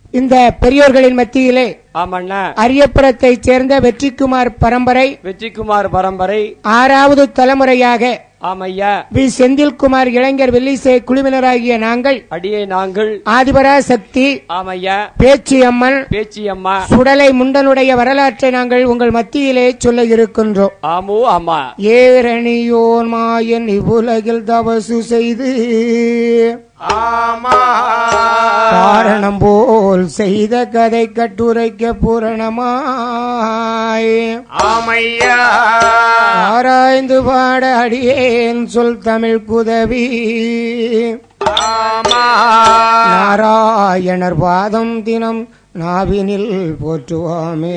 இந்த பெரியோர்களின் மத்தியிலே ஆமண்ணா அரியப்புறத்தைச் சேர்ந்த வெற்றிக்குமார் பரம்பரை வெற்றிக்குமார் பரம்பரை ஆறாவது தலைமுறையாக ஆமையா வி செந்தில்குமார் இளைஞர் வெள்ளிசை குழுவினராகிய நாங்கள் அடியே நாங்கள் ஆதிபரா சக்தி ஆமையா பேச்சியம்மன் பேச்சியம்மா சுடலை முண்டனுடைய வரலாற்றை நாங்கள் உங்கள் மத்தியிலே சொல்ல இருக்கின்றோம் ஆமு ஆமா ஏரணியோன் மாயன் இவ்வுலகில் தவசு செய்து ஆமா காரணம் போல் செய்த கதை கட்டுரைக்க பூரணமாய் ஆமையா ஆராய்ந்து பாட அடியேன் சொல் தமிழ் குதவி ஆமா நாராயணர் பாதம் தினம் நாவினில் போற்றுவோமே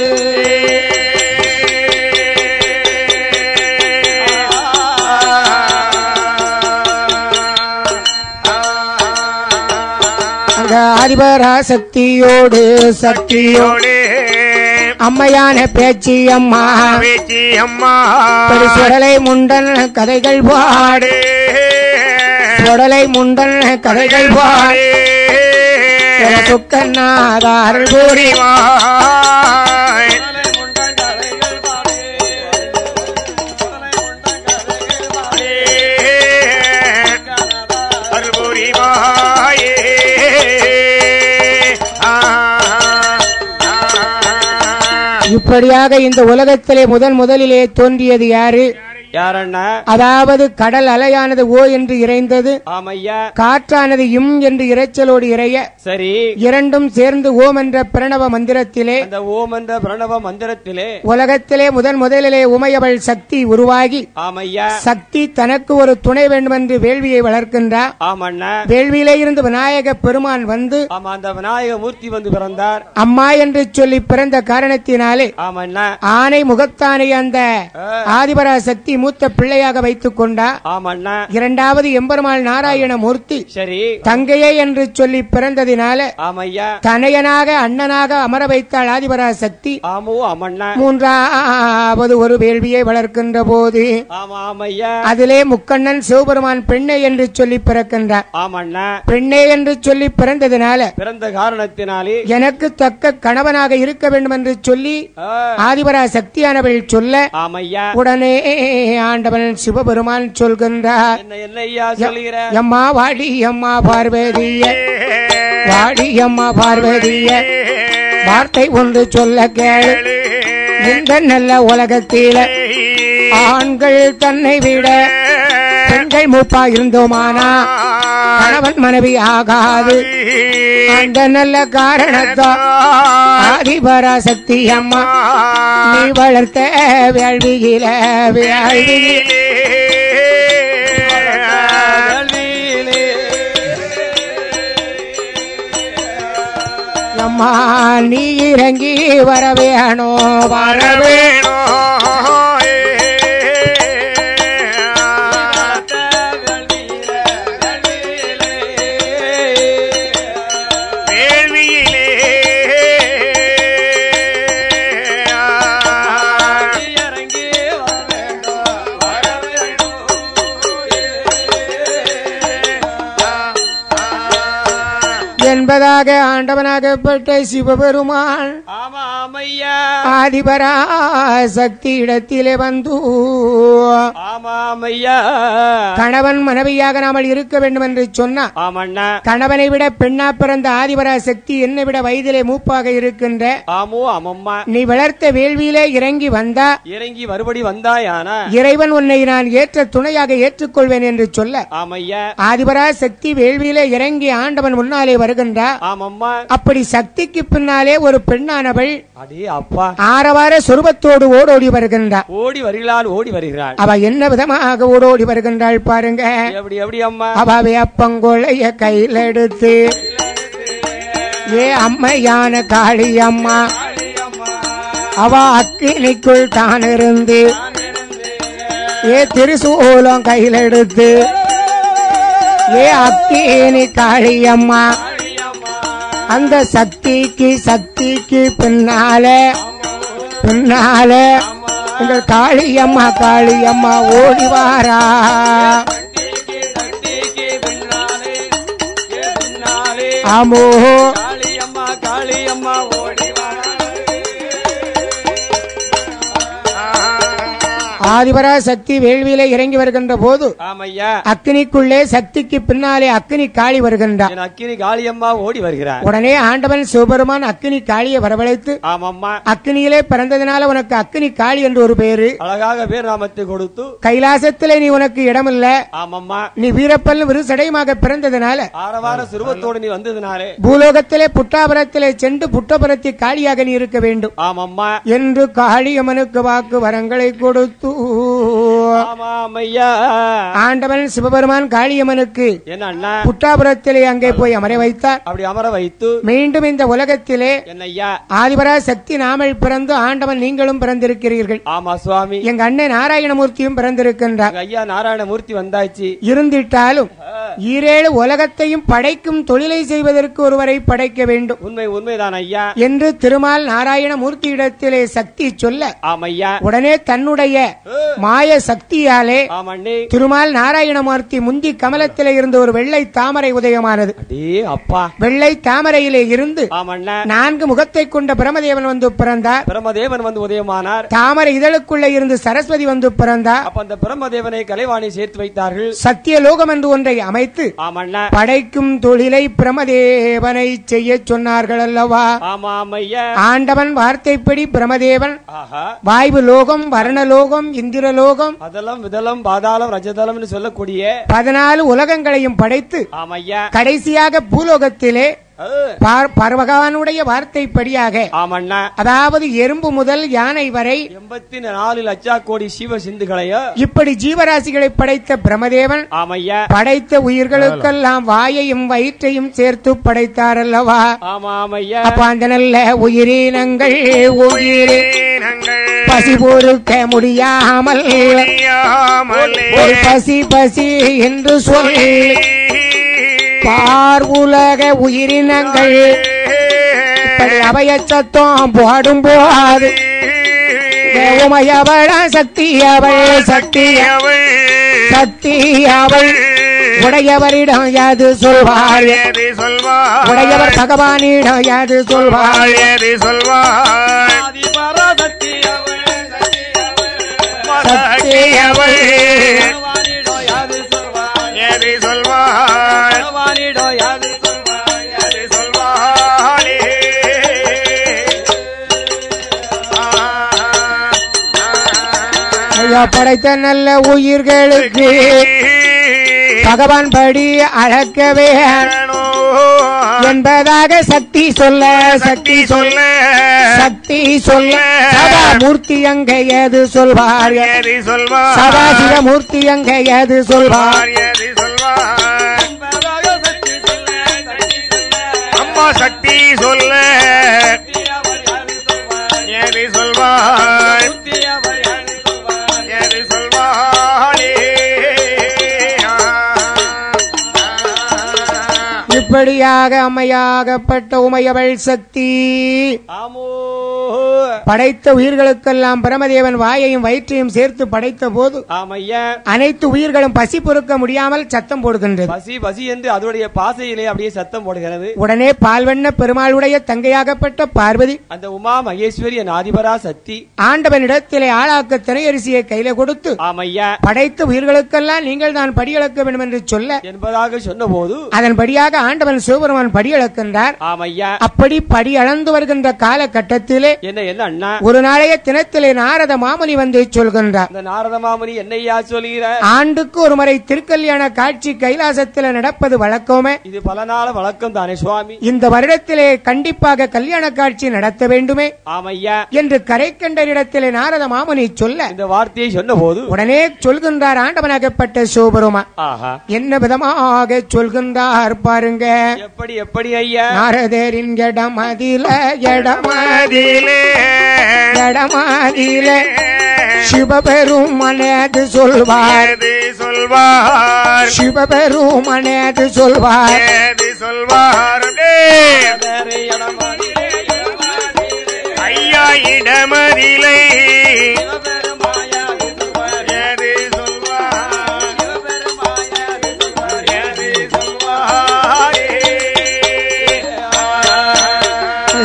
அங்க ஆதிபரா சக்தியோடு சக்தியோ சக்தியோடு அம்மையான பேச்சி அம்மா பேச்சி அம்மா ஒரு சுடலை முண்டன் கதைகள் பாடு சுடலை முண்டன் கதைகள் பாடு சுக்கநாதார் கூறி இப்படியாக இந்த உலகத்திலே முதன் முதலிலே தோன்றியது யாரு யாரண்ணா அதாவது கடல் அலையானது ஓ என்று இறைந்தது ஆமையா காற்றானது இம் என்று இரைச்சலோடு இறைய சரி இரண்டும் சேர்ந்து ஓம் என்ற பிரணவ மந்திரத்திலே அந்த ஓம் என்ற பிரணவ மந்திரத்திலே உலகத்திலே முதன் முதலிலே உமையவள் சக்தி உருவாகி ஆமையா சக்தி தனக்கு ஒரு துணை வேண்டும் என்று வேள்வியை வளர்க்கின்றார் ஆமண்ணா வேள்வியிலே இருந்து விநாயக பெருமான் வந்து ஆமா அந்த விநாயக மூர்த்தி வந்து பிறந்தார் அம்மா என்று சொல்லி பிறந்த காரணத்தினாலே ஆமண்ணா ஆனை முகத்தானை அந்த ஆதிபரா சக்தி மூத்த பிள்ளையாக வைத்துக் கொண்டா ஆமண்ணா இரண்டாவது எம்பெருமாள் நாராயண மூர்த்தி சரி தங்கையே என்று சொல்லி பிறந்ததினால ஆமையா தனையனாக அண்ணனாக அமர வைத்தாள் ஆதிபரா சக்தி ஆமோ ஆமண்ணா மூன்றாவது ஒரு வேள்வியை வளர்க்கின்ற போது ஆமா ஆமையா அதிலே முக்கண்ணன் சிவபெருமான் பெண்ணை என்று சொல்லி பிறக்கின்றார் ஆமண்ணா பெண்ணே என்று சொல்லி பிறந்ததினால பிறந்த காரணத்தினாலே எனக்கு தக்க கணவனாக இருக்க வேண்டும் என்று சொல்லி ஆ, ஆதிபரா சக்தியானவள் சொல்ல ஆமையா உடனே ஆண்டவன் சிவபெருமான் சொல்கின்றார் என்ன என்ன ஐயா சொல்லுகிற எம்மா வாடி அம்மா பார்வதிய வாடி அம்மா பார்வதிய வார்த்தை ஒன்று சொல்ல கேளு இந்த நல்ல உலகத்தில ஆண்கள் தன்னை விட பெண்கள் மூப்பா இருந்தோமானா கணவன் மனைவி ஆகாது அந்த நல்ல காரணத்தோ ஆதிபராசக்தி அம்மா நீ வளர்த்த வேள்வியில வேள்வியில அம்மா நீ இறங்கி வர வேணும் வர வேணும் என்பதாக ஆண்டவனாகப்பட்ட சிவபெருமான் ஆமா ஆமையா ஆதிபரா சக்தி இடத்திலே வந்து ஆமா ஆமையா கணவன் மனைவியாக நாமல் இருக்க வேண்டும் என்று சொன்னா ஆமண்ணா கணவனை விட பெண்ணா பிறந்த ஆதிபரா சக்தி என்னை விட வயதிலே மூப்பாக இருக்கின்ற ஆமோ ஆமம்மா நீ வளர்த்த வேள்வியிலே இறங்கி வந்தா இறங்கி மறுபடி வந்தாயானா இறைவன் உன்னை நான் ஏற்ற துணையாக ஏற்றுக்கொள்வேன் என்று சொல்ல ஆமையா ஆதிபரா சக்தி வேள்வியிலே இறங்கி ஆண்டவன் முன்னாலே வருகின்றா ஆமம்மா அப்படி சக்திக்கு பின்னாலே ஒரு பெண்ணானவள் அடே அப்பா ஆரவார சொருபத்தோடு ஓடோடி வருகின்றா ஓடி வருகிறாள் ஓடி வருகிறாள் அவ என்ன விதமாக ஓடோடி வருகின்றாள் பாருங்க எப்படி எப்படி அம்மா அவ வேப்பங்கொளைய கையில் எடுத்து ஏ அம்மையான காளி அம்மா அவ அக்கினிக்குள் தான் இருந்து ஏ திருசூலம் கையில் எடுத்து ஏ அக்கினி காளி அம்மா அந்த சக்திக்கு சக்திக்கு பின்னால பின்னால இந்த காளியம்மா காளியம்மா ஓடி வாரா ஆமோ காளி அம்மா ஓடி ஆதிபரா சக்தி வேள்வியிலே இறங்கி வருகின்ற போது ஆமையா அக்னிக்குள்ளே சக்திக்கு பின்னாலே அக்னி காளி வருகின்றார் என் அக்கினி காளி அம்மா ஓடி வருகிறார் உடனே ஆண்டவன் சிவபெருமான் அக்னி காளியை வரவழைத்து ஆமாம்மா அக்னியிலே பிறந்ததினால உனக்கு அக்னி காளி என்று ஒரு பேரு அழகாக பேர் நாமத்தை கொடுத்து கைலாசத்திலே நீ உனக்கு இடமில்ல ஆமாம்மா நீ வீரப்பல் விருசடையமாக பிறந்ததினால ஆரவார சிறுவத்தோடு நீ வந்ததுனாலே பூலோகத்திலே புட்டாபுரத்திலே சென்று புட்டபுரத்தி காளியாக நீ இருக்க வேண்டும் ஆமாம்மா என்று காளியம்மனுக்கு வாக்கு வரங்களை கொடுத்து ஆமாமையா ஆண்டவன் சிவபெருமான் காளியம்மனுக்கு என்ன அண்ணா புட்டாபுரத்திலே அங்கே போய் அமர வைத்தார் அப்படி அமர வைத்து மீண்டும் இந்த உலகத்திலே என்னய்யா ஆதிபரா சக்தி நாமல் பிறந்து ஆண்டவன் நீங்களும் பிறந்திருக்கிறீர்கள் ஆமா சுவாமி எங்க அண்ணன் நாராயணமூர்த்தியும் பிறந்திருக்கின்றார் எங்க ஐயா நாராயணமூர்த்தி வந்தாச்சு இருந்திட்டாலும் ஈரேழு உலகத்தையும் படைக்கும் தொழிலை செய்வதற்கு ஒருவரை படைக்க வேண்டும் உண்மை உண்மைதான் ஐயா என்று திருமால் நாராயணமூர்த்தியிடத்திலே சக்தி சொல்ல ஆமையா உடனே தன்னுடைய மாய சக்தியாலே ஆமண்ணே திருமால் நாராயணமூர்த்தி முந்தி கமலத்திலே இருந்த ஒரு வெள்ளை தாமரை உதயமானது அடே அப்பா வெள்ளை தாமரையிலே இருந்து ஆமண்ணா நான்கு முகத்தை கொண்ட பிரமதேவன் வந்து பிறந்தார் பிரம்மதேவன் வந்து உதயமானார் தாமரை இதழுக்குள்ளே இருந்து சரஸ்வதி வந்து பிறந்தார் அப்ப அந்த பிரம்மதேவனை கலைவாணி சேர்த்து வைத்தார்கள் சத்தியலோகம் என்று ஒன்றை அமைத்து ஆமண்ணா படைக்கும் தொழிலை பிரமதேவனை செய்ய சொன்னார்கள் அல்லவா ஆமாம் ஐயா ஆண்டவன் வார்த்தைப்படி பிரமதேவன் ஆஹா வாய்வு லோகம் வர்ணலோகம் இந்திரலோகம் அதெல்லாம் விதலம் பாதாளம் ரஜதலம்னு சொல்லக்கூடிய பதினாலு உலகங்களையும் படைத்து ஆமையா கடைசியாக பூலோகத்திலே பார்- பகவானுடைய வார்த்தைப்படியாக ஆமண்ணா அதாவது எறும்பு முதல் யானை வரை எண்பத்தி நாலு லட்சா கோடி சிவ சிந்துகளையோ இப்படி ஜீவராசிகளை படைத்த பிரமதேவன் ஆமையா படைத்த உயிர்களுக்கெல்லாம் வாயையும் வயிற்றையும் சேர்த்து படைத்தார் அல்லவா ஆமா ஆமையா அப்ப அந்த நல்ல உயிரினங்கள் உயிரே நாங்கள் பசி பொறுக்க முடியாமல் அறியாமலே ஒரு பசி பசி என்று சொல்லி பார் உலக உயிரினங்கள் இப்படி அவைய சத்தம் போடும் போது உமையவள சக்தி அவள் சக்தி சக்தி அவள் உடையவரிடம் யாது சொல்வாள் எது சொல்வார் உடையவர் பகவானிடம் யாது சொல்வாள் எது சொல்வார் ஆதிபராசக்தி அவள், சக்தி அவள் பகவானிடோ யாது சொல்வாய், எது சொல்வார் பகவானிடோ யாது சொல்வாய், எது சொல்வாரே ஐயா படைத்த நல்ல உயிர்களுக்கு பகவான் படி அழக்கவே என்பதாக சக்தி சொல்ல சக்தி சொல்ல சக்தி சொல்ல சதா மூர்த்தி அங்க ஏது சொல்வார் எது சொல்வார் சதா சிவமூர்த்தி அங்க ஏது சொல்வார் எது சொல்வார் பராசக்தி சொல்ல, சக்தி சொல்ல, அம்மா சக்தி சொல்ல சக்தி அவள் யாது சொல்வாய், எது சொல்வார் சக்தி அவள் யாது சொல்வாய், எது சொல்வாரே இப்படியாக அம்மையாகப்பட்ட உமையவள் சக்தி ஆமோ படைத்த உயிர்களுக்கெல்லாம் பிரமதேவன் வாயையும் வயிற்றையும் சேர்த்து படைத்த போது ஆமையா அனைத்து உயிர்களும் பசி பொறுக்க முடியாமல் சத்தம் போடுகின்றது பசி பசி என்று அதோடைய பாசையிலே அப்படியே சத்தம் போடுகிறது உடனே பால்வண்ண பெருமாளுடைய தங்கையாகப்பட்ட பார்வதி அந்த உமா மகேஸ்வரி என் ஆதிபரா சக்தி ஆண்டவனிடத்திலே ஆளாக்க திரையரிசியை கையில கொடுத்து ஆமையா படைத்த உயிர்களுக்கெல்லாம் நீங்கள் தான் படியளக்க வேண்டும் என்று சொல்ல என்பதாக சொன்னபோது அதன்படியாக ஆண்டவன் சிவபெருமான் படியளக்கின்றார் ஆமையா அப்படி படி அளந்து வருகின்ற காலகட்டத்திலே என்ன என்ன அண்ணா ஒரு நாளைய தினத்திலே நாரத மாமுனி வந்து சொல்கின்றார் இந்த நாரத மாமுனி என்னையா சொல்லுகிற ஆண்டுக்கு ஒரு முறை திருக்கல்யாண காட்சி கைலாசத்தில் நடப்பது வழக்கமே இது பல நாள் வழக்கம் தானே சுவாமி இந்த வருடத்திலே கண்டிப்பாக கல்யாண காட்சி நடத்த வேண்டுமே ஆமையா என்று கரைக்கண்டரிடத்திலே நாரத மாமுனி சொல்ல இந்த வார்த்தையை சொன்ன போது உடனே சொல்கின்றார் ஆண்டவனாகப்பட்ட சிவபெருமா ஆஹா என்ன விதமாக சொல்கின்றார் பாருங்க எப்படி எப்படி ஐயா நாரதரின் இடமதில இடமதில அதிலே இடமதில சிவபெருமனது சொல்வார் எது சொல்வார் சிவபெருமனது சொல்வார் எது சொல்வார் வேற இடமாதிலே, இடமாதிலே, ஐயா இடமதிலை சிவபெருமாயாது சொல்வார், எது சொல்வார் சிவபெருமாயாது சொல்வார். எது சொல்வாரே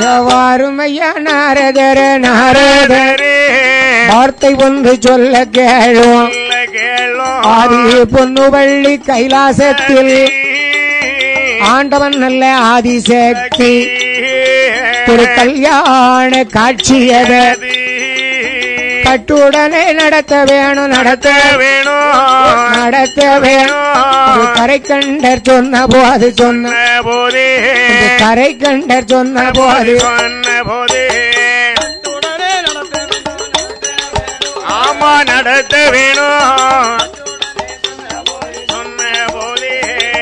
அருமையா நாரதர நாரத நாரதரே வார்த்தை ஒன்று சொல்ல கேளும் சொல்ல கேளோ ஆதி பொன்னுவள்ளி கைலாசத்தில் ஆண்டவன் நல்ல ஆதிசக்தி திரு கல்யாண காட்சியத கட்டுடனே நடத்த வேணும் நடத்த வேணும் நடத்த வேணும் இது கரை கண்டர் சொன்ன போது சொன்ன போதே இது கரை கண்டர் சொன்ன போது சொன்ன போதே உடனே நடத்த வேண்டும், நடத்த வேண்டும். ஆமா நடத்த வேணும் சொன்ன போதே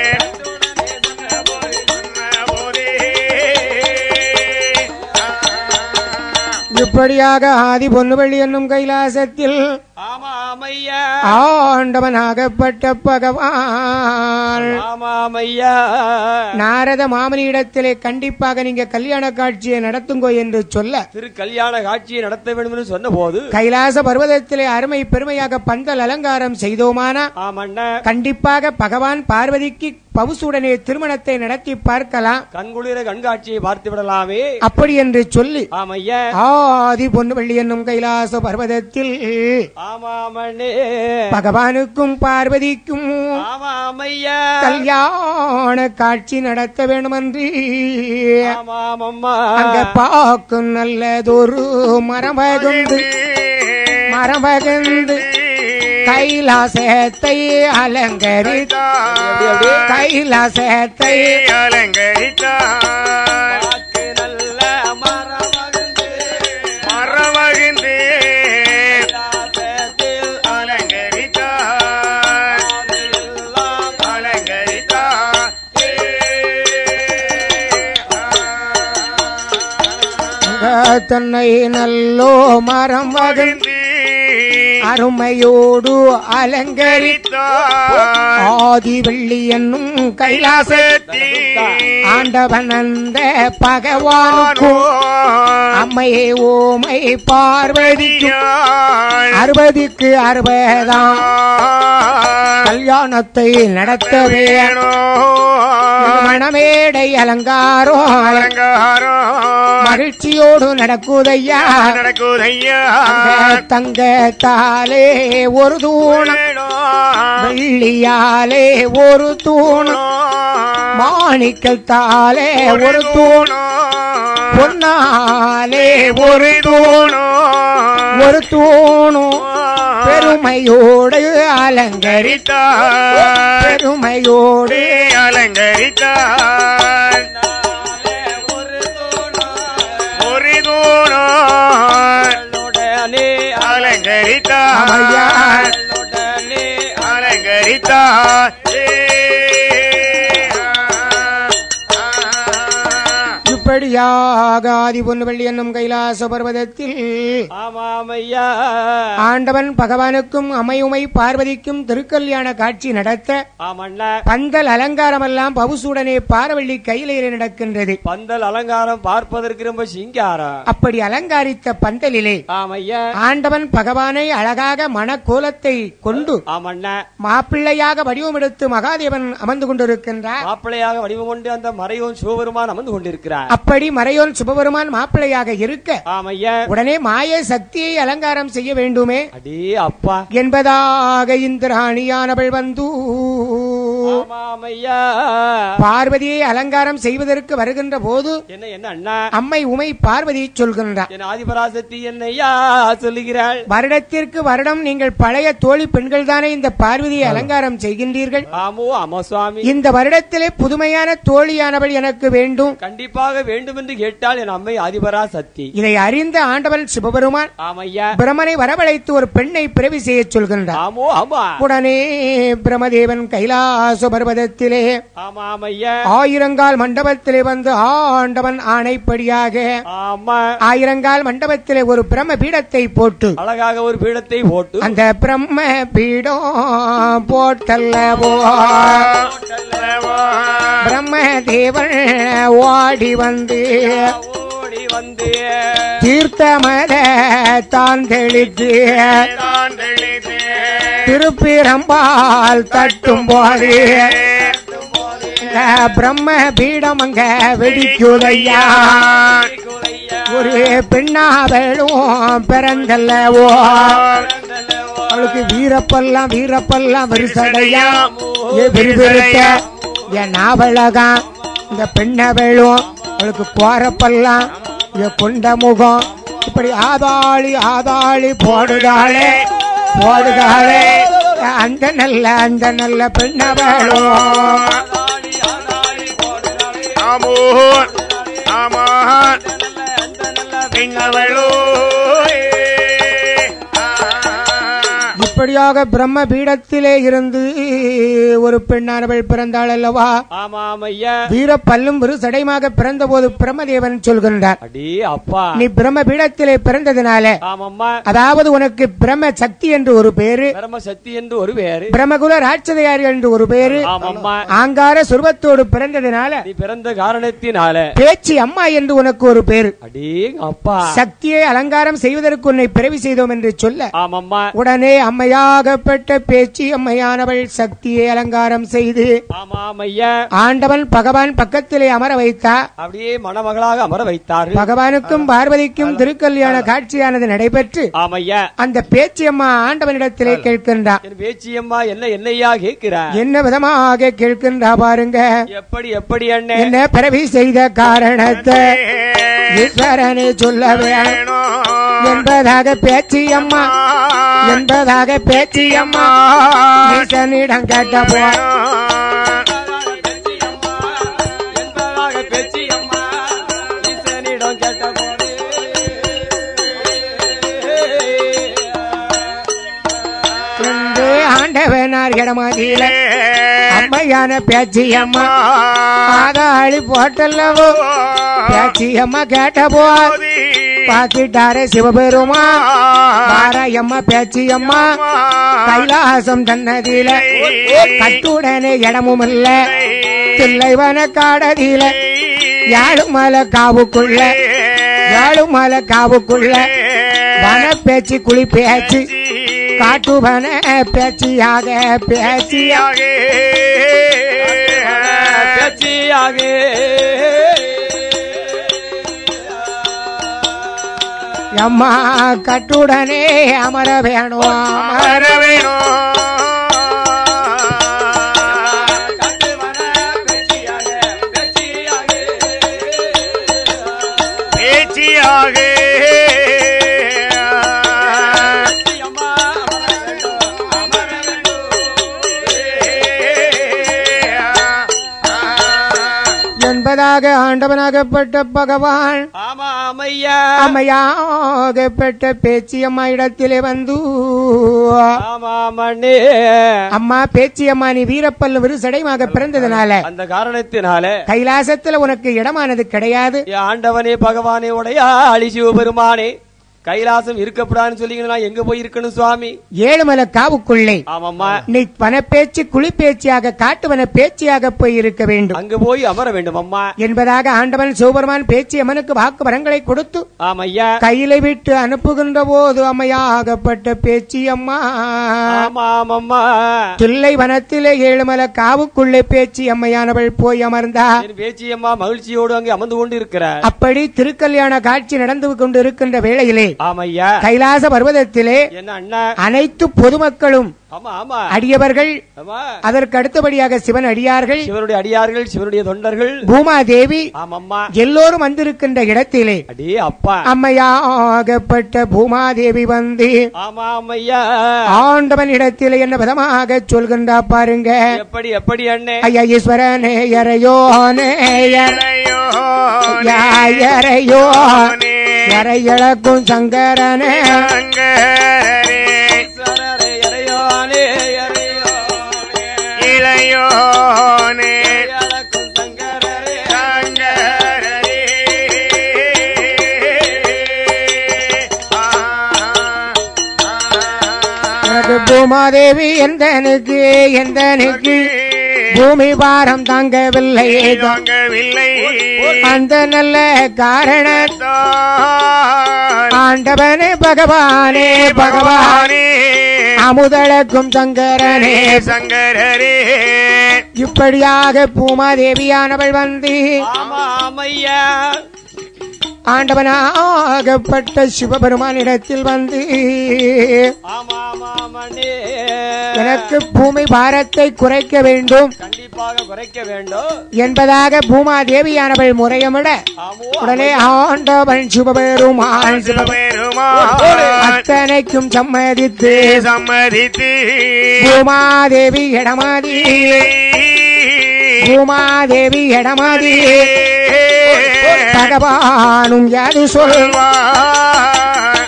சொன்ன போதே இப்படியாக ஆதி பொன்னுவள்ளி என்னும் கைலாசத்தில் ஆமாம் ஐயா ஆண்டவனாகப்பட்ட பகவான் ஆமாம் ஐயா நாரத மாமனியிடத்திலே கண்டிப்பாக நீங்க கல்யாண காட்சியை நடத்துங்கோ என்று சொல்ல திரு கல்யாண காட்சியை நடத்த வேண்டும் என்று சொன்ன போது கைலாச பர்வதத்திலே அருமை பெருமையாக பந்தல் அலங்காரம் செய்தோமானா ஆமண்ண கண்டிப்பாக பகவான் பார்வதிக்கு பவுசுடனே திருமணத்தை நடத்தி பார்க்கலாம் கண்குளிர கண்காட்சியை பார்த்து விடலாமே அப்படி என்று சொல்லி ஆமையா ஆதி பொன்னுவள்ளி என்னும் கைலாச பர்வதத்தில் ஆமாமண்ணே பகவானுக்கும் பார்வதிக்கும் ஆமாம் ஐயா கல்யாண காட்சி நடத்த வேண்டுமென்று ஆமாம் அம்மா அங்க பார்க்கும் நல்லதொரு மரமகுந்து மரமகுந்து கைலாசத்தை அலங்கரி கைலாசத்தை அலங்கரித்தார் வாக்கு நல்ல மரமகிழ்ந்து மரமகிழ்ந்து கைலாசத்தில் அலங்கரித்தார் ஆதியெல்லாம் அலங்கரித்தார் தன்னை நல்லோ மரம் வகுந்து மகிழ்ந்து அருமையோடு அலங்கரி ஆதி வெள்ளி என்னும் கைலாசத்தை ஆண்டவன் அந்த பகவானுக்கும் அம்மையே ஓமை பார்வதிக்கும் அறுபதுக்கு அறுபதாம் கல்யாணத்தை நடத்தவே மணமேடை அலங்காரம் மகிழ்ச்சியோடு நடக்குதையா நடக்குதையா அங்க தங்கத்தாலே ஒரு தூணம் வெள்ளியாலே ஒரு தூணம் மாணிக்கத்தாலே ஒரு தூண் பொன்னாலே ஒரு தூண் ஒரு தூணும் பெருமையோடு அலங்கரித்த பெருமையோடு அலங்கரித்தார் ஒரு தோணம் ஒரு தூணார் உடனே அலங்கரித்தார் உடனே அலங்கரித்தார் இப்படியாக ஆதி பொன்னுவள்ளி என்னும் கைலாச பர்வதத்தில் ஆமாம் ஐயா ஆண்டவன் பகவானுக்கும் அமையுமை பார்வதிக்கும் திருக்கல்யாண காட்சி நடத்த ஆமண்ணா பந்தல் அலங்காரமெல்லாம் பவுசுடனே பாரவள்ளி கையிலே நடக்கின்றது பந்தல் அலங்காரம் பார்ப்பதற்கு ரொம்ப சிங்காரம் அப்படி அலங்காரித்த பந்தலிலே ஆமையா ஆண்டவன் பகவானை அழகாக மணக்கோலத்தை கொண்டு ஆமண்ணா மாப்பிள்ளையாக வடிவமெடுத்து மகாதேவன் அமர்ந்து கொண்டிருக்கின்றார் மாப்பிள்ளையாக வடிவம் கொண்டு அந்த மறையோன் சிவபெருமான் அமர்ந்து கொண்டிருக்கிறார் அப்படி மறையோன் சுபபெருமான் மாப்பிள்ளையாக இருக்க ஆமையா உடனே மாய சக்தியை அலங்காரம் செய்ய வேண்டுமே அடே அப்பா என்பதாக இந்திராணியானவள் வந்து ஆமாமையா பார்வதியை அலங்காரம் செய்வதற்கு வருகின்ற போது என்ன என்ன அண்ணா அம்மை உமை பார்வதி சொல்கின்றார் என் ஆதிபராசக்தி என்னையா சொல்லுகிறாள் வருடத்திற்கு வருடம் நீங்கள் பழைய தோழி பெண்கள் தானே இந்த பார்வதியை அலங்காரம் செய்கின்றீர்கள் ஆமோ ஆமா சுவாமி இந்த வருடத்திலே புதுமையான தோழியானவள் எனக்கு வேண்டும் கண்டிப்பாக வேண்டும் என்று கேட்டால் என் அம்மை ஆதிபரா சக்தி இதை அறிந்த ஆண்டவன் சிவபெருமான் ஆமையா பிரமனை வரவழைத்து ஒரு பெண்ணை பிறவி செய்ய சொல்கின்றார் ஆமோ ஆமா உடனே பிரமதேவன் கைலாச பர்வதத்திலே ஆமா ஆமையா ஆயிரங்கால் மண்டபத்திலே வந்து ஆண்டவன் ஆணைப்படியாக ஆமா ஆயிரங்கால் மண்டபத்திலே ஒரு பிரம்ம பீடத்தை போட்டு அழகாக ஒரு பீடத்தை போட்டு அந்த பிரம்ம பீடம் போட்டல்லவோ பிரம்ம தேவன் ஓடி வந்து ஓடி வந்து தீர்த்தமத தான் தெளித்து திருப்பிரம்பால் தட்டும் போது இந்த பிரம்ம பீடம் அங்க வெடிக்குதையா ஒரு பெண்ணாவளும் பிறந்தல்லவோ அவளுக்கு வீரப்பெல்லாம் வீரப்பெல்லாம் விரிசடையா ஏ விரிவிருத்த என் நாவழகாம் இந்த பெண்ணவளும் அவளுக்கு கோரப்பெல்லாம் என் கொண்ட முகம் இப்படி ஆதாளி ஆதாளி போடுதாளே போடுதாளே அந்த நல்ல அந்த நல்ல பெண்ணவளும் ஆமோன் ஆமான் பெண்ணவளோ இப்படியாக பிரம்ம பீடத்திலே இருந்து ஒரு பெண்ணானவள் பிறந்தாள் அல்லவா ஆமாம் ஐயா வீர பல்லும் ஒரு சடைமாக பிறந்த போது பிரம்மதேவன் சொல்கின்றார் அடி அப்பா நீ பிரம்ம பீடத்திலே பிறந்ததினால ஆமாம்மா அதாவது உனக்கு பிரம்ம சக்தி என்று ஒரு பேரு பரம சக்தி என்று ஒரு பேரு பிரம்மகுல ராட்சதையார் என்று ஒரு பேரு ஆமாம்மா ஆங்கார சுருவத்தோடு பிறந்ததினால நீ பிறந்த காரணத்தினால பேச்சு அம்மா என்று உனக்கு ஒரு பேரு அடி அப்பா சக்தியை அலங்காரம் செய்வதற்கு உன்னை பிறவி செய்தோம் என்று சொல்ல ஆமாம்மா உடனே அம்மையாகப்பட்ட பேச்சு அம்மையானவள் சக்தியை அலங்காரம் செய்து ஆமாம் ஐயா ஆண்டவன் பகவான் பக்கத்திலே அமர வைத்தா அப்படியே மணமகளாக அமர வைத்தாரு பகவானுக்கும் பார்வதிக்கும் திருக்கல்யாண காட்சியானது நடைபெற்று ஆமையா அந்த பேச்சியம்மா ஆண்டவனிடத்திலே கேட்கின்றார் என் பேச்சியம்மா என்ன என்னையா கேட்கிறா என்ன விதமாக கேட்கின்றா பாருங்க எப்படி எப்படி அண்ணே என்ன பிறவி செய்த காரணத்தை ஈஸ்வரனை சொல்ல வேணும் என்பதாக பேச்சியம்மா என்பதாக பேச்சியம்மா ஈசனிடம் கேட்ட போற என்பதாக பேச்சியம்மா ஈசனிடம் கேட்டபோது என்று ஆண்டவனார் இடமாதியில அம்மையான பேச்சியம்மா ஆதாளி போட்டல்லவோ பேச்சியம்மா கேட்ட போது பாக்கிட்டாரே சிவபெருமா பாராயம்மா பேச்சியம்மா கைலாசம் தன்னதில கட்டுடனே இடமும் இல்ல தில்லைவன காடதில யாழுமலை காவுக்குள்ள யாழுமலை காவுக்குள்ள வன பேச்சு குழி பேச்சு காட்டுவன பேச்சியாக பேச்சியாக பேச்சியாக அம்மா கட்டுடனே அமர வேணும் அமர கட்டுவன பேச்சியாக பேச்சியாக பேச்சியாக பேச்சியம்மா அமர வேண்டும் அமர வேண்டும் என்பதாக ஆண்டவனாகப்பட்ட பகவான் ஆமா அம்மையா அம்மையாகப்பட்ட பேச்சியம்மா இடத்திலே வந்து ஆமா மண்ணே அம்மா பேச்சியம்மா நீ வீரப்பல்லு விரு சடைமாக பிறந்ததுனால அந்த காரணத்தினால கைலாசத்துல உனக்கு இடமானது கிடையாது ஏ ஆண்டவனே பகவானே உடையா அழி சிவபெருமானே கைலாசம் இருக்கப்படாதுன்னு சொல்லீங்கன்னா நான் எங்க போய் இருக்கணும் சுவாமி ஏழுமலை காவுக்குள்ளே ஆமாம்மா நீ வனப்பேச்சு குழி பேச்சியாக காட்டுவன பேச்சியாக போய் இருக்க வேண்டும் அங்க போய் அமர வேண்டும் அம்மா என்பதாக ஆண்டவன் சிவபெருமான் பேச்சு அம்மனுக்கு வாக்கு வரங்களை கொடுத்து ஆமையா கையில விட்டு அனுப்புகின்ற போது அம்மையாகப்பட்ட பேச்சி அம்மா ஆமா ஆமம்மா தில்லை வனத்திலே ஏழுமலை காவுக்குள்ளே பேச்சி அம்மையானவள் போய் அமர்ந்தா என் பேச்சியம்மா மகிழ்ச்சியோடு அங்கே அமர்ந்து கொண்டு இருக்கிறார் அப்படி திருக்கல்யாண காட்சி நடந்து கொண்டு இருக்கின்ற வேளையிலே ஆமையா கைலாச பர்வதத்திலே என்ன அண்ணா அனைத்து பொதுமக்களும் ஆமா ஆமா அடியவர்கள் ஆமா அதற்கு அடுத்தபடியாக சிவன் அடியார்கள் சிவனுடைய அடியார்கள் சிவனுடைய தொண்டர்கள் பூமாதேவி ஆமம்மா எல்லோரும் வந்திருக்கின்ற இடத்திலே அடே அப்பா அம்மையாகப்பட்ட பூமாதேவி வந்து ஆமா அம்மையா ஆண்டவன் இடத்திலே என்ன விதமாக சொல்கின்றா பாருங்க எப்படி எப்படி அண்ணே ஐயா ஈஸ்வரனே எறையோ எறையோ எறையழக்கும் சங்கரனே ஈஸ்வரரே, இறையோனே, இறையோனே, இளையோனே இறையழகும் சங்கரரே, சங்கரரே. ஆ, ஆ, எனக்கு பூமாதேவி எந்தனுக்கு எந்தனுக்கு பூமி பாரம் தாங்கவில்லை தாங்கவில்லை அந்த நல்ல காரணம் தான் ஆண்டவனே பகவானே பகவான் பகவானே அமுதளக்கும் சங்கரனே சங்கரரே இப்படியாக பூமாதேவியானவள் வந்து ஆமா அம்மையா ஆண்டவனாகப்பட்ட சிவபெருமானிடத்தில் வந்து ஆமா ஆமா ஆமாண்டே எனக்கு பூமி பாரத்தை குறைக்க வேண்டும் கண்டிப்பாக குறைக்க வேண்டும் என்பதாக பூமாதேவியானவள் முறையமிட ஆமோ உடனே ஆண்டவன் சிவபெருமான் சிவ- சிவபெருமான் அத்தனைக்கும் சம்மதித்து சம்மதித்து பூமாதேவி இடமாதி பூமாதேவி இடமாதி பகவானும் யாது சொல் சொல்வார்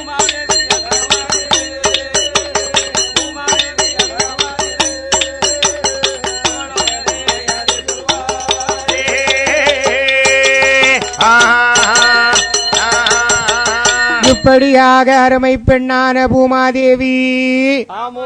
இப்படியாக அருமை பெண்ணான பூமாதேவி ஆமோ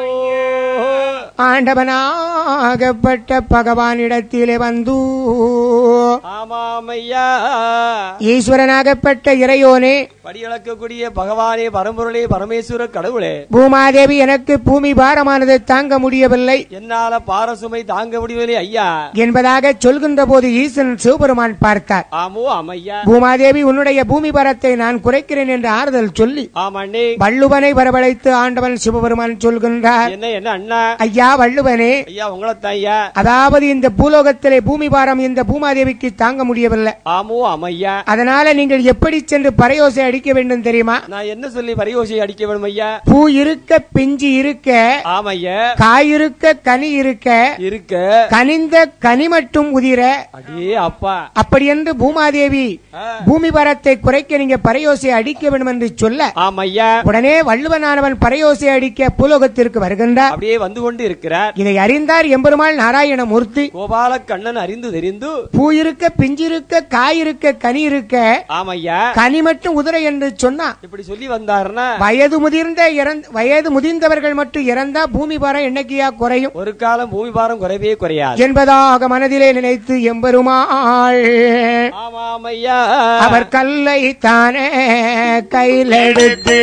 ஆண்டவனாகப்பட்ட பகவானிடத்திலே வந்து ஆமாம் ஐயா ஈஸ்வரனாகப்பட்ட இறையோனே படியளக்கக்கூடிய பகவானே பரம்பொருளே பரமேஸ்வர கடவுளே பூமாதேவி எனக்கு பூமி பாரமானதை தாங்க முடியவில்லை என்னால பாரசுமை தாங்க முடியவில்லை ஐயா என்பதாக சொல்கின்ற போது ஈசன் சிவபெருமான் பார்த்தார் ஆமோ ஆமையா பூமாதேவி உன்னுடைய பூமி பாரத்தை நான் குறைக்கிறேன் என்று ஆறுதல் சொல்லி ஆமாண்டே வள்ளுவனை வரவழைத்து ஆண்டவன் சிவபெருமான் சொல்கின்றார் என்ன என்ன அண்ணா ஐயா வள்ளுவனே ஐயா உங்களை ஐயா அதாவது இந்த பூலோகத்திலே பூமி பாரம் இந்த பூமாதேவிக்கு தாங்க முடியவில்லை ஆமோ ஆமையா அதனால நீங்கள் எப்படி சென்று பறையோசை அடிக்க வேண்டும் தெரியுமா நான் என்ன சொல்லி பரியோசை அடிக்க வேணும் ஐயா பூ இருக்க பிஞ்சு இருக்க ஆமையா காய் இருக்க கனி இருக்க இருக்க கனிந்த கனி மட்டும் உதிர அடே அப்பா அப்படி என்று பூமாதேவி ஆ. பூமி பாரத்தை குறைக்க நீங்க பறையோசை அடிக்க வேண்டும் என்று சொல்ல ஆமையா உடனே வள்ளுவனானவன் பறையோசை அடிக்க பூலோகத்திற்கு வருகின்றார் அப்படியே வந்து கொண்டு இருக்கிறார் இதை அறிந்தார் எம்பெருமாள் நாராயணமூர்த்தி கோபால கண்ணன் அறிந்து தெரிந்து பூ இருக்க பிஞ்சு இருக்க காய் இருக்க கனி இருக்க ஆமையா கனி மட்டும் உதிர என்று சொன்னா இப்படி சொல்லி வந்தாருன்னா வயது முதிர்ந்த இறந்த வயது முதிர்ந்தவர்கள் மட்டும் இறந்தா பூமி பாரம் என்னைக்கியா குறையும் ஒரு காலம் பூமி பாரம் குறைவே குறையாது என்பதாக மனதிலே நினைத்து எம்பெருமாள் ஆமாம் ஐயா அவர் கல்லை தானே கையிலெடுத்து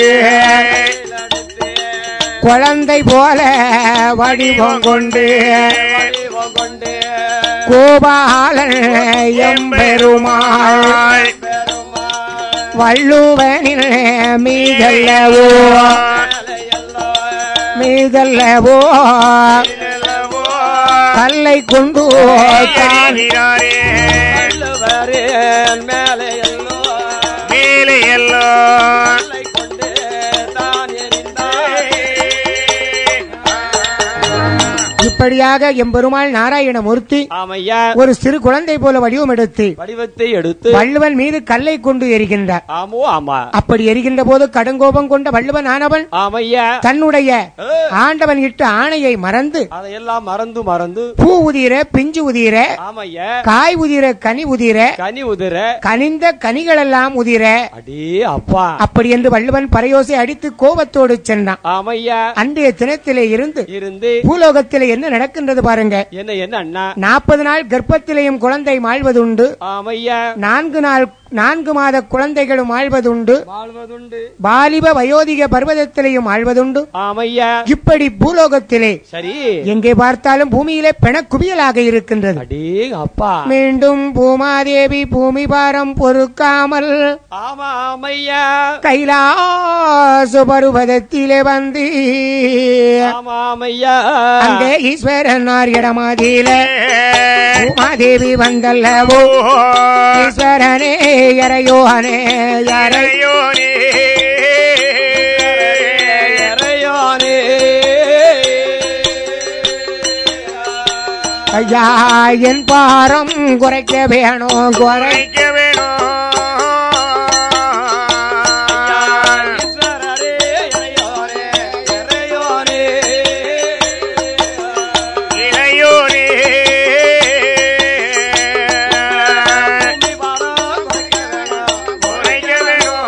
குழந்தை போல வடிவம் கொண்டு வடிவம் கொண்டு கோபாலன் எம்பெருமாள் பெருமாள் வள்ளுவனில் மீதல்லவோ மீதல்லவோ கல்லை கொண்டு தான் வள்ளுவரின் மேலே எல்லோ மேலே எல்லோ கல்லை கொண்டு தான் எறிந்தார். இப்படியாக எம்பெருமாள் நாராயணமூர்த்தி ஆமையா ஒரு சிறு குழந்தை போல வடிவம் எடுத்து வடிவத்தை எடுத்து வள்ளுவன் மீது கல்லை கொண்டு எரிகின்றார் ஆமோ ஆமா அப்படி எரிகின்ற போது கடுங்கோபம் கொண்ட வள்ளுவன் ஆனவன் ஆமையா தன்னுடைய ஏ, ஆண்டவன் இட்ட ஆணையை மறந்து அதையெல்லாம் மறந்து மறந்து பூ உதிர பிஞ்சு உதிர ஆமையா காய் உதிர கனி உதிர கனி உதிர கனிந்த கனிகளெல்லாம் உதிர அடே அப்பா அப்படி என்று வள்ளுவன் பறையோசை அடித்து கோபத்தோடு சென்றான் ஆமையா அன்றைய தினத்திலே இருந்து இருந்து பூலோகத்திலே என்ன நடக்கின்றது பாருங்க என்ன என்ன அண்ணா நாற்பது நாள் கர்ப்பத்திலேயும் குழந்தை மாழ்வதுண்டு ஆமையா நான்கு நாள் நான்கு மாத குழந்தைகளும் ஆழ்வதுண்டு வாழ்வதுண்டு வாலிப வயோதிக பர்வதத்திலேயும் ஆழ்வதுண்டு ஆமையா இப்படி பூலோகத்திலே சரி எங்கே பார்த்தாலும் பூமியிலே பெணக்குவியலாக இருக்கின்றது அடே அப்பா மீண்டும் பூமாதேவி பூமி பாரம் பொறுக்காமல் ஆமா ஆமையா கைலாச பருவதத்திலே வந்து ஆமா ஆமையா அங்கே ஈஸ்வரனார் இடமாதியில பூமாதேவி வந்தல்லவோ ஈஸ்வரனே இறையோனே யாரை இறையானே ஐயா என் பாரம் குறைக்க வேணும் குறை ஈஸ்வரரே, இறையோனே, இறையோனே. பூமி பாரம் குறைக்க வேணும்.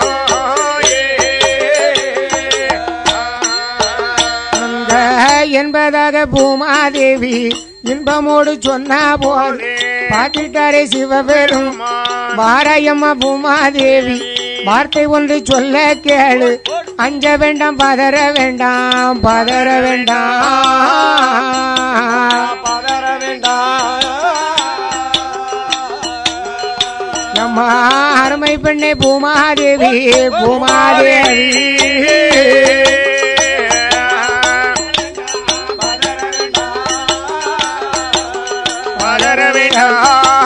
அந்த என்பதாக பூமாதேவி இன்பமோடு சொன்னா போது பாட்டிட்டாரே சிவபெரும் வாராயம்மா பூமாதேவி வார்த்தை ஒன்று சொல்ல கேளு அஞ்ச வேண்டாம் பதற வேண்டாம் பதற வேண்டாம் பதற வேண்டாம் அம்மா அருமை பெண்ணே பூமாதேவி பூமாதேவி வளர வேண்டாம்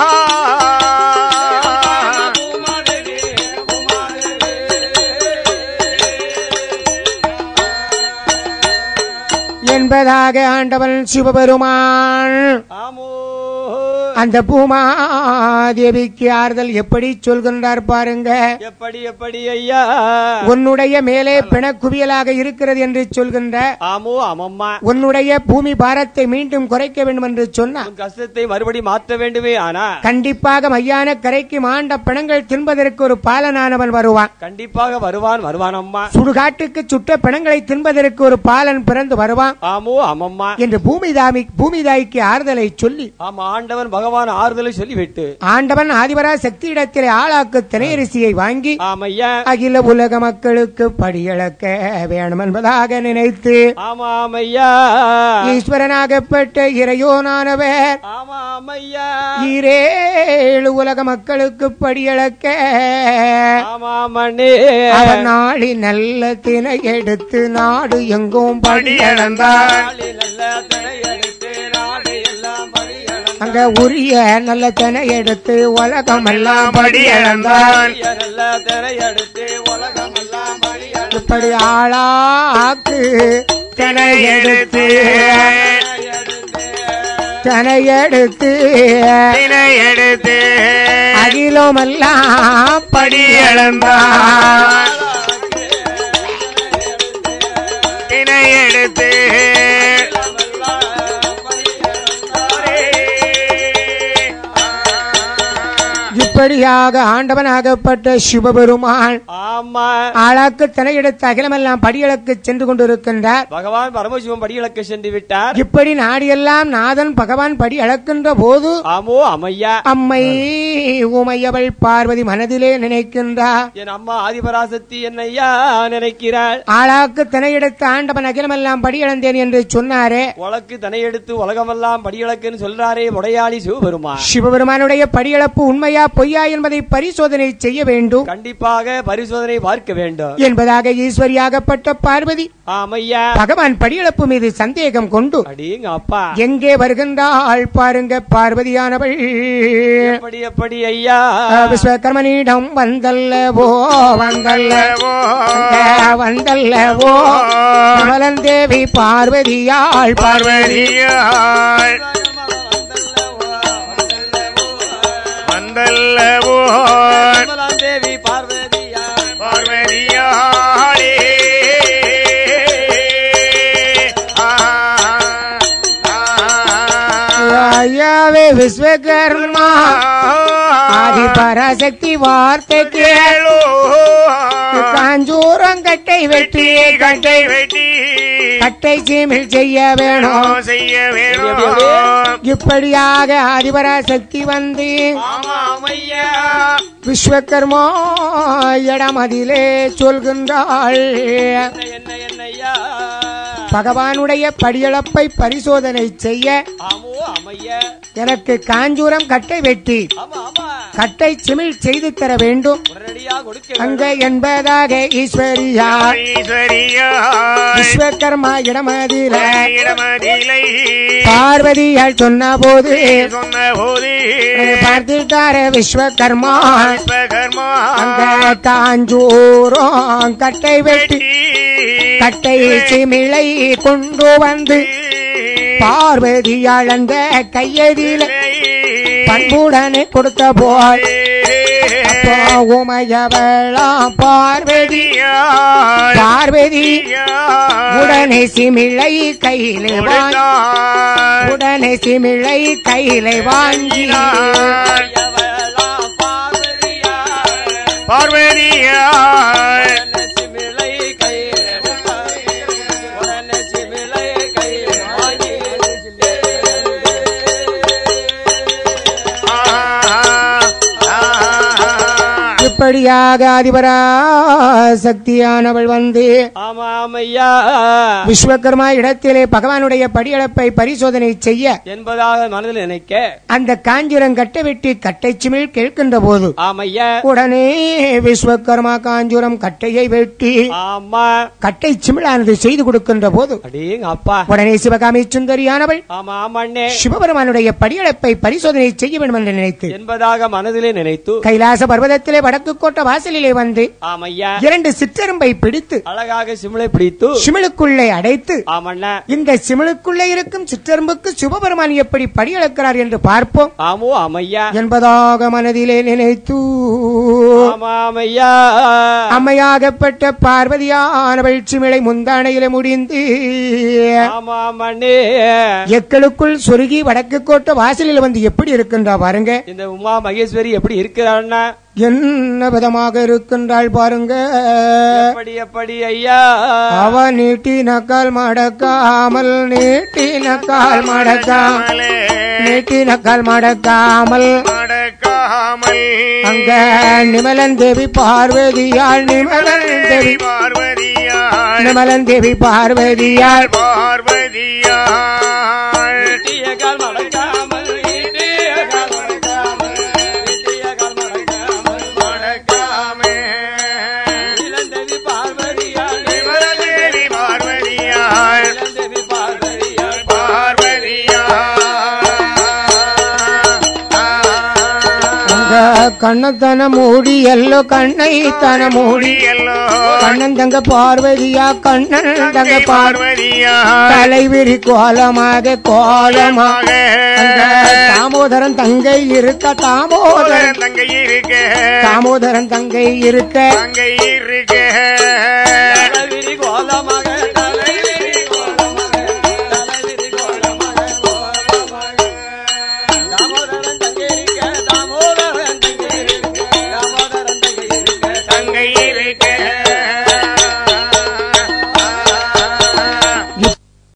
என்பதாக ஆண்டவன் சிவபெருமான் ஆமோ அந்த பூமாதேவிக்கு ஆறுதல் எப்படி சொல்கின்றார் பாருங்க எப்படி எப்படி ஐயா உன்னுடைய மேலே பிணக்குவியலாக இருக்கிறது என்று சொல்கின்ற ஆமோ ஆமம்மா உன்னுடைய பூமி பாரத்தை மீண்டும் குறைக்க வேண்டும் என்று சொன்னார் உன் கஷ்டத்தை மறுபடி மாற்ற வேண்டுமே ஆனா கண்டிப்பாக மையான கரைக்கு மாண்ட பிணங்கள் தின்பதற்கு ஒரு பாலனானவன் வருவான் கண்டிப்பாக வருவான் வருவான் அம்மா சுடுகாட்டுக்கு சுட்ட பிணங்களை தின்பதற்கு ஒரு பாலன் பிறந்து வருவான் ஆமோ ஆமம்மா என்று பூமிதாமி பூமிதாய்க்கு ஆறுதலை சொல்லி ஆமா ஆண்டவன் பகவான் ஆறுதலை சொல்லிவிட்டு ஆண்டவன் ஆதிபரா சக்தியிடத்திலே ஆளாக்கு திணையரிசியை வாங்கி ஆமையா அகில உலக மக்களுக்கு படியளக்க வேணும் என்பதாக நினைத்து ஆமா ஆமையா ஈஸ்வரனாகப்பட்ட இறையோனானவர் ஆமா ஆமையா ஈரேழு உலக மக்களுக்கு படியளக்க ஆமா மண்ணே அவர் நாளி நல்ல தினை எடுத்து நாடு எங்கும் படியளந்தார் நாளை நல்ல தினை எடுத்து நாடு எல்லாம் பழியளந்தார். அங்க உரிய நல்ல தினை எடுத்து உலகமெல்லாம் படியளந்தார் உரிய நல்ல தினை எடுத்து உலகமெல்லாம் பழியளந்தார். இப்படி ஆளாக்கு தினை எடுத்து தினை எடுத்து தினை எடுத்து அகிலமெல்லாம் படியளந்தார் தினை எடுத்து இப்படியாக ஆண்டவனாகப்பட்ட சிவபெருமான் ஆமா ஆளாக்கு தினை எடுத்து அகிலமெல்லாம் படியளக்கு சென்று கொண்டிருக்கின்றார் பகவான் பரமசிவம் படியிழக்க சென்று விட்டார் இப்படி நாடியெல்லாம் நாதன் பகவான் படி அளக்கின்ற போது ஆமோ அம்மையா அம்மை உமையவள் பார்வதி மனதிலே நினைக்கின்றார் என் அம்மா ஆதிபராசக்தி என்னையா நினைக்கிறாள் ஆளாக்கு தினையெடுத்து ஆண்டவன் அகிலமெல்லாம் படி இழந்தேன் என்று சொன்னாரே உலக்கு தனை எடுத்து உலகமெல்லாம் படியிழக்குன்னு சொல்றாரே முடையாளி சிவபெருமான் சிவபெருமானுடைய படியிழப்பு உண்மையா பொய்யா என்பதை பரிசோதனை செய்ய வேண்டும் கண்டிப்பாக பரிசோதனை பார்க்க வேண்டும் என்பதாக ஈஸ்வரியாகப்பட்ட பார்வதி ஆமையா பகவான் படியிழப்பு மீது சந்தேகம் கொண்டு அடிங்க அப்பா எங்கே வருகின்றாள் பாருங்க பார்வதியானவள் எப்படி எப்படி ஐயா விஸ்வகர்மனிடம் வந்தல்லவோ வந்தல்லவோ வந்தல்லவோ கமலன் தேவி பார்வதியாள் பார்வதி பார்வதியாள் வந்தல்லவோ கமலாம் தேவி பார்வதியா பார்வதியாளே ஆ, ஆ, ஐயாவே விஸ்வகர்மா ஆதி பராசக்தி வார்த்தை கேளு காஞ்சூரம் கட்டை வெட்டி கட்டை வெட்டி கட்டை சீமில் செய்ய வேணும் செய்ய வேணும் இப்படியாக ஆதிபராசக்தி வந்து ஆமா ஐயா விஸ்வகர்மா இடமதிலே சொல்கின்றாள் என்ன என்ன என்ன ஐயா பகவானுடைய படியளப்பை பரிசோதனை செய்ய ஆமோ அம்மையா எனக்கு காஞ்சூரம் கட்டை வெட்டி ஆமா ஆமா கட்டை சிமிழ் செய்து தர வேண்டும் உடனடியா கொடுக்க அங்க என்பதாக ஈஸ்வரியா ஈஸ்வரியாய் விஸ்வகர்மா இடமதில இடமதிலை பார்வதியால் சொன்ன போது சொன்ன போது பார்த்துட்டாரு விஸ்வகர்மா விஸ்வகர்மா அங்க காஞ்சூரம் கட்டை வெட்டி கட்டை சிமிழை கொண்டு வந்து பார்வதியால் அந்த கையதில பண்புடனே கொடுத்த போல் அப்போ உமையவளாம் பார்வதி பார்வதி உடனே சிமிழை கையிலே வாங்கி உடனே சிமிழை கையிலே வாங்கி எவளாம் பார்வதியா பார்வதியாய் உடனே சிமிழை கையிலே வாங்கி, உடனே சிமிழை கையிலே வாங்கி அப்படியாக அதிபரா சக்தியானவள் வந்து ஆமாம் ஐயா விஸ்வகர்மா இடத்திலே பகவானுடைய படியளப்பை பரிசோதனை செய்ய என்பதாக மனதில் நினைக்க அந்த காஞ்சிரம் கட்டை வெட்டி கட்டை சிமிழ் கேட்கின்ற போது ஆமையா உடனே விஸ்வகர்மா காஞ்சுரம் கட்டையை வெட்டி ஆமா கட்டை சிமிழானது செய்து கொடுக்கின்ற போது அடேங்க அப்பா உடனே சிவகாமி சுந்தரியானவள் ஆமா ஆமாண்ணே சிவபெருமானுடைய படியளப்பை பரிசோதனை செய்ய வேண்டும் என்று நினைத்து என்பதாக மனதிலே நினைத்து கைலாச பர்வதத்திலே வடக்கு கோட்ட வாசலிலே வந்து ஆமையா இரண்டு சிற்றரும்பை பிடித்து அழகாக சிமிளை பிடித்து சிமிழுக்குள்ளே அடைத்து ஆமண்ணா இந்த சிமிழுக்குள்ளே இருக்கும் சிற்றரும்புக்கு சிவபெருமான் எப்படி படியளக்கிறார் என்று பார்ப்போம் ஆமோ ஆமையா என்பதாக மனதிலே நினைத்து ஆமா ஆமையா அம்மையாகப்பட்ட பார்வதியானவள் சிமிழை முந்தானையில முடிந்து ஆமா ஆமாண்ணே எக்களுக்குள் சொருகி வடக்கு கோட்ட வாசலில் வந்து எப்படி இருக்கின்றா பாருங்க இந்த உமா மகேஸ்வரி எப்படி இருக்கிறான்னா என்ன விதமாக இருக்கின்றாள் பாருங்க எப்படி எப்படி ஐயா அவ நீட்டின கால் மடக்காமல் நீட்டின கால் மடக்காமல் நீட்டின கால் மடக்காமல் மடக்காமல் அங்க நிமலன் தேவி பார்வதியாள் நிமலன் தேவி பார்வதியாள் நிமலன் தேவி பார்வதியாள் பார்வதியாள் ஈட்டிய கால் மடக்காமல், ஈட்டிய கால் மடக்காமல், ஈட்டிய கால் மடக்காமல், மடக்காமே இளந்தேவி பார்வதியாள், தேவி பார்வதியாள் இளந்தேவி பார்வதியாள், அங்க கண்ணத்தன மூடி எல்லோ கண்ணை தன மூடி எல்லோ கண்ணன் தங்க பார்வதியா கண்ணன் தங்க பார்வதி பார்வதியாள் தலைவிரி கோலமாக கோலமாக அந்த கோலமாக தாமோதரன் தங்கை இருக்க தாமோதரன் தங்கை இருக்க தாமோதரன் தங்கை இருக்க தங்கை இருக்க